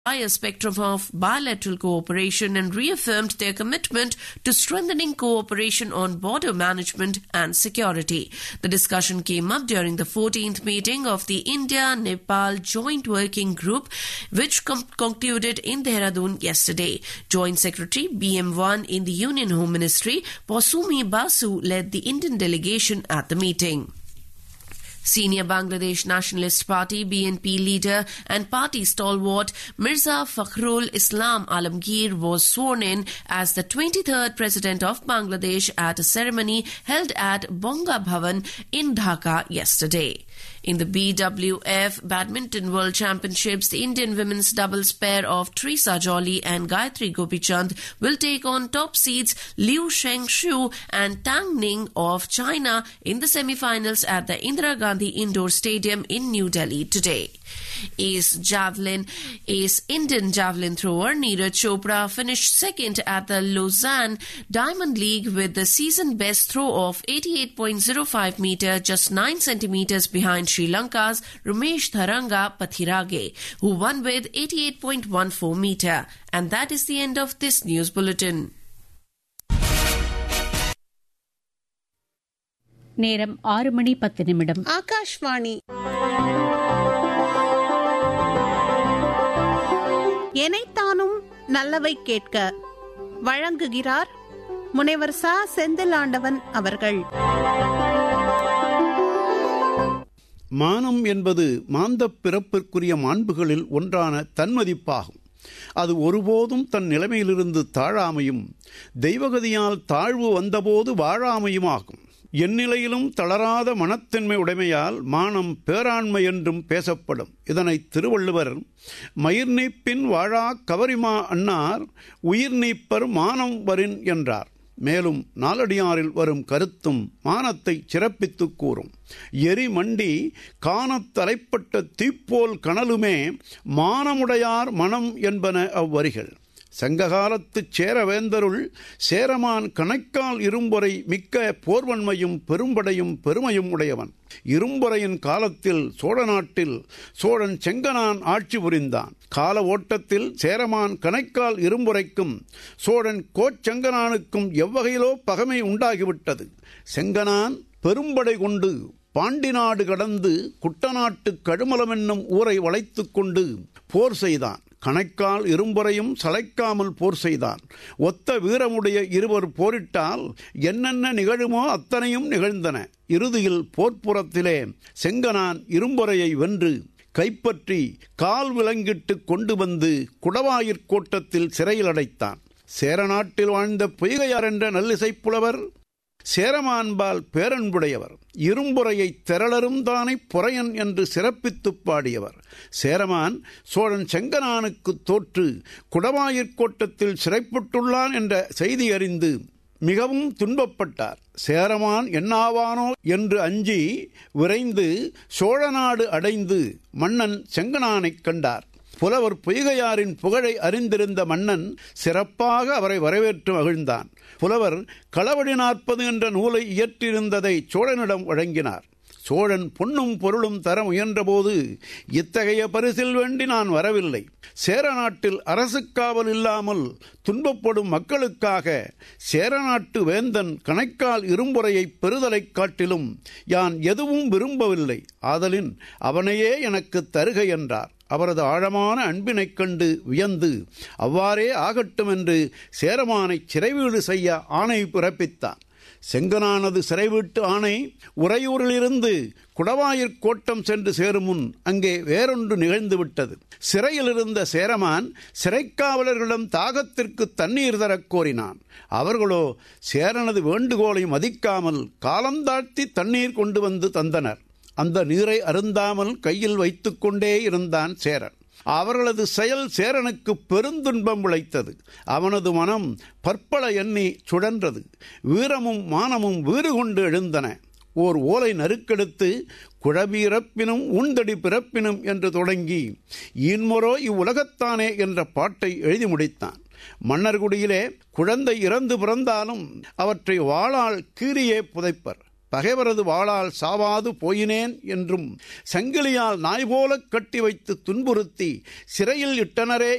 a spectrum of bilateral cooperation and reaffirmed their commitment to strengthening cooperation on border management and security. The discussion came up during the 14th meeting of the India Nepal Joint Working Group, which com- concluded in Dehradun yesterday. Joint Secretary BM1 in the Union Home Ministry, Posumi Basu, led the Indian delegation at the meeting. Senior Bangladesh Nationalist Party BNP leader and party stalwart Mirza Fakhrul Islam Alamgir was sworn in as the 23rd president of Bangladesh at a ceremony held at Bonga Bhavan in Dhaka yesterday. In the BWF Badminton World Championships, the Indian women's doubles pair of Trisa Jolly and Gayatri Gopichand will take on top seeds Liu Shengshu and Tang Ning of China in the semi-finals at the Indira Gandhi Indoor Stadium in New Delhi today. Ace javelin, ace Indian javelin thrower Neeraj Chopra finished second at the Lausanne Diamond League with the season best throw of 88.05 meter, just 9 centimeters behind Sri Lanka's Ramesh Tharanga Pathirage, who won with 88.14 meter. And that is the end of this news bulletin. நேரம் ஆறு மணி பத்து நிமிடம் ஆகாஷ்வாணி எனைத்தானும் நல்லவை கேட்க வழங்குகிறார் முனைவர் சா செந்திலாண்டவன் அவர்கள் மானம் என்பது மாந்தப் பிறப்பிற்குரிய மாண்புகளில் ஒன்றான தன்மதிப்பாகும் அது ஒருபோதும் தன் நிலைமையிலிருந்து தாழாமையும் தெய்வகதியால் தாழ்வு வந்தபோது வாழாமையுமாகும் எந்நிலையிலும் தளராத மனத்தன்மை உடைமையால் மானம் பேராண்மை என்றும் பேசப்படும் இதனை திருவள்ளுவர் மயிர் நீப்பின் வாழா கவரிமா அன்னார் உயிர் நீப்பர் மானம் வரின் என்றார் மேலும் நாலடியாரில் வரும் கருத்தும் மானத்தை சிறப்பித்து கூறும் எரி மண்டி காணத் தலைப்பட்ட தீப்போல் கனலுமே மானமுடையார் மனம் என்பன அவ்வரிகள் சங்ககாலத்துச் சேரவேந்தருள் சேரமான் கணைக்கால் இரும்பொறை மிக்க போர்வன்மையும் பெரும்படையும் பெருமையும் உடையவன் இரும்பொறையின் காலத்தில் சோழ நாட்டில் சோழன் செங்கனான் ஆட்சி புரிந்தான் கால ஓட்டத்தில் சேரமான் கணைக்கால் இரும்புரைக்கும் சோழன் கோச்செங்கனானுக்கும் எவ்வகையிலோ பகமை உண்டாகிவிட்டது செங்கனான் பெரும்படை கொண்டு பாண்டி நாடு கடந்து குட்டநாட்டு கழுமலம் என்னும் ஊரை வளைத்துக் கொண்டு போர் செய்தான் கணைக்கால் இரும்புறையும் சளைக்காமல் போர் செய்தான் ஒத்த வீரமுடைய இருவர் போரிட்டால் என்னென்ன நிகழுமோ அத்தனையும் நிகழ்ந்தன இறுதியில் போர்ப்புறத்திலே செங்கனான் இரும்புறையை வென்று கைப்பற்றி கால் விலங்கிட்டு கொண்டு வந்து குடவாயிற்கோட்டத்தில் சிறையில் அடைத்தான் சேரநாட்டில் வாழ்ந்த பொய்கையார் என்ற நல்லிசைப்புலவர் சேரமான்பால் பேரன்புடையவர் இரும்புறையை திரளரும் தானே புறையன் என்று சிறப்பித்துப் பாடியவர் சேரமான் சோழன் செங்கனானுக்கு தோற்று குடவாயிற்கோட்டத்தில் சிறைப்பட்டுள்ளான் என்ற செய்தி அறிந்து மிகவும் துன்பப்பட்டார் சேரமான் என்னாவானோ என்று அஞ்சி விரைந்து சோழநாடு அடைந்து மன்னன் செங்கனானைக் கண்டார் புலவர் பொய்கையாரின் புகழை அறிந்திருந்த மன்னன் சிறப்பாக அவரை வரவேற்று மகிழ்ந்தான் புலவர் களவடி நாற்பது என்ற நூலை இயற்றியிருந்ததை சோழனிடம் வழங்கினார் சோழன் பொன்னும் பொருளும் தர முயன்றபோது இத்தகைய பரிசில் வேண்டி நான் வரவில்லை சேர நாட்டில் அரசு காவல் இல்லாமல் துன்பப்படும் மக்களுக்காக சேரநாட்டு வேந்தன் கணைக்கால் இரும்புறையை பெறுதலைக் காட்டிலும் யான் எதுவும் விரும்பவில்லை ஆதலின் அவனையே எனக்கு தருக என்றார் அவரது ஆழமான அன்பினைக் கண்டு வியந்து அவ்வாறே ஆகட்டும் என்று சேரமானை சிறைவீடு செய்ய ஆணை பிறப்பித்தான் செங்கனானது சிறைவீட்டு ஆணை உறையூரிலிருந்து குடவாயிற் கோட்டம் சென்று சேரும் முன் அங்கே வேறொன்று நிகழ்ந்துவிட்டது சிறையில் இருந்த சேரமான் சிறைக்காவலர்களிடம் தாகத்திற்கு தண்ணீர் தரக் கோரினான் அவர்களோ சேரனது வேண்டுகோளை மதிக்காமல் காலந்தாழ்த்தி தண்ணீர் கொண்டு வந்து தந்தனர் அந்த நீரை அருந்தாமல் கையில் வைத்துக்கொண்டே இருந்தான் சேரன் அவர்களது செயல் சேரனுக்கு பெருந்துன்பம் விளைத்தது அவனது மனம் பற்பல எண்ணி சுழன்றது வீரமும் மானமும் வீறு கொண்டு எழுந்தன ஓர் ஓலை நறுக்கெடுத்து குழபிறப்பினும் உண்டடி பிறப்பினும் என்று தொடங்கி இன்மொரோ இவ்வுலகத்தானே என்ற பாட்டை எழுதி முடித்தான் மன்னர்குடியிலே குழந்தை இறந்து பிறந்தாலும் அவற்றை வாளால் கீரியே புதைப்பர் பகைவரது வாளால் சாவாது போயினேன் என்றும் சங்கிலியால் நாய் போலக் கட்டி வைத்து துன்புறுத்தி சிறையில் இட்டனரே